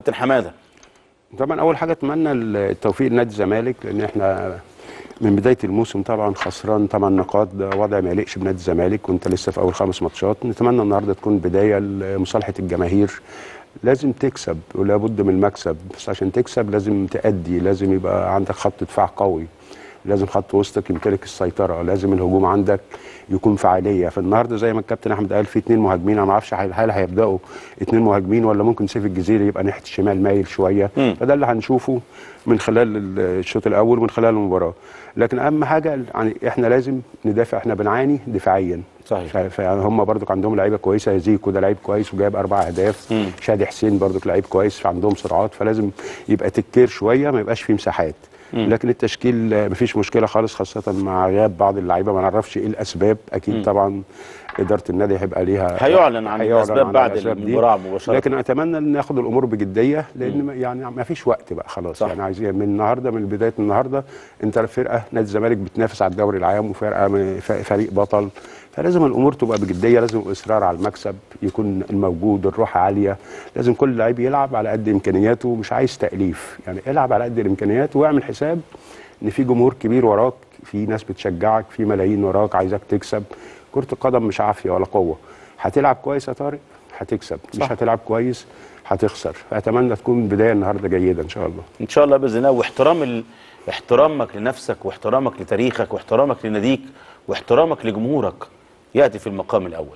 كابتن حماده طبعا اول حاجه اتمنى التوفيق لنادي الزمالك لان احنا من بدايه الموسم طبعا خسران 8 نقاط ده وضع ما يليقش بنادي الزمالك وانت لسه في اول خمس ماتشات نتمنى النهارده تكون بدايه لمصالحه الجماهير لازم تكسب ولا بد من المكسب بس عشان تكسب لازم تأدي لازم يبقى عندك خط دفاع قوي لازم خط وسطك يمتلك السيطره لازم الهجوم عندك يكون فعاليه فالنهارده زي ما الكابتن احمد قال في اثنين مهاجمين انا ما اعرفش هل هل هيبداوا اثنين مهاجمين ولا ممكن سيف الجزيري يبقى ناحيه الشمال مايل شويه مم. فده اللي هنشوفه من خلال الشوط الاول ومن خلال المباراه لكن اهم حاجه يعني احنا لازم ندافع احنا بنعاني دفاعيا صحيح. ف- فهم برضك عندهم لعيبه كويسه زيكو ده لعيب كويس وجايب اربع اهداف مم. شادي حسين برضك لعيب كويس فعندهم سرعات فلازم يبقى تكتير شويه ما يبقاش فيه مساحات لكن التشكيل آه، مفيش مشكله خالص خاصه مع غياب بعض اللعيبه ما نعرفش ايه الاسباب اكيد طبعا اداره النادي هيبقى ليها هيعلن عن هيعلن الأسباب عن بعد الأسباب دي. المباراة مباشرة. لكن اتمنى ان ناخد الامور بجديه لان ما- يعني ما فيش وقت بقى خلاص صح. يعني عايزين من النهارده من بدايه النهارده انت فرقه نادي الزمالك بتنافس على الدوري العام وفرقه من- ف- فريق بطل فلازم الامور تبقى بجديه لازم الاصرار على المكسب يكون الموجود الروح عاليه لازم كل لعيب يلعب على قد امكانياته مش عايز تاليف يعني العب على قد الامكانيات واعمل حساب ان في جمهور كبير وراك في ناس بتشجعك في ملايين وراك عايزك تكسب كره القدم مش عافيه ولا قوه هتلعب كويس يا طارق هتكسب مش صح. هتلعب كويس هتخسر فاتمنى تكون البدايه النهارده جيده ان شاء الله ان شاء الله باذن الله واحترام ال... احترامك لنفسك واحترامك لتاريخك واحترامك لناديك واحترامك لجمهورك ياتي في المقام الاول